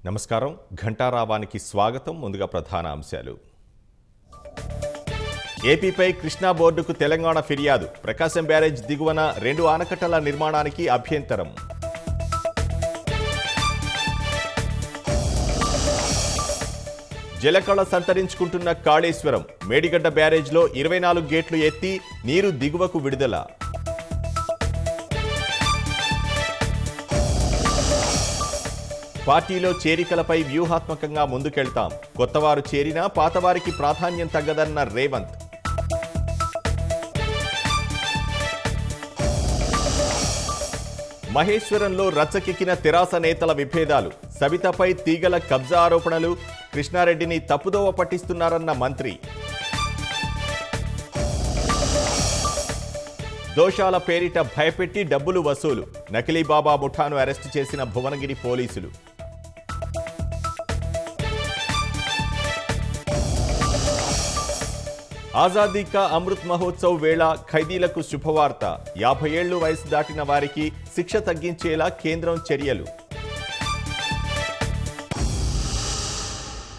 నమస్కారం ఘంటారావానికి స్వాగతం ముందుగా ప్రధాన అంశాలు ఏపీపై కృష్ణా బోర్డుకు తెలంగాణ ఫిర్యాదు ప్రకాశం బ్యారేజ్ దిగువన రెండు ఆనకట్టల నిర్మాణానికి అభ్యంతరం జలకళ సంతరించుకుంటున్న కాళేశ్వరం మేడిగడ్డ బ్యారేజ్లో ఇరవై నాలుగు గేట్లు ఎత్తి నీరు దిగువకు విడుదల పార్టీలో చేరికలపై వ్యూహాత్మకంగా ముందుకెళ్తాం కొత్తవారు చేరినా పాతవారికి ప్రాధాన్యం తగ్గదన్న రేవంత్ మహేశ్వరంలో రచ్చకెక్కిన తెరాస నేతల విభేదాలు సవితపై తీగల కబ్జా ఆరోపణలు కృష్ణారెడ్డిని తప్పుదోవ పట్టిస్తున్నారన్న మంత్రి దోషాల పేరిట భయపెట్టి డబ్బులు వసూలు నకిలీ బాబా ముఠాను అరెస్టు చేసిన భువనగిరి పోలీసులు ఆజాదీ కా అమృత్ మహోత్సవ్ వేళ ఖైదీలకు శుభవార్త యాభై ఏళ్లు వయసు దాటిన వారికి శిక్ష తగ్గించేలా కేంద్రం చర్యలు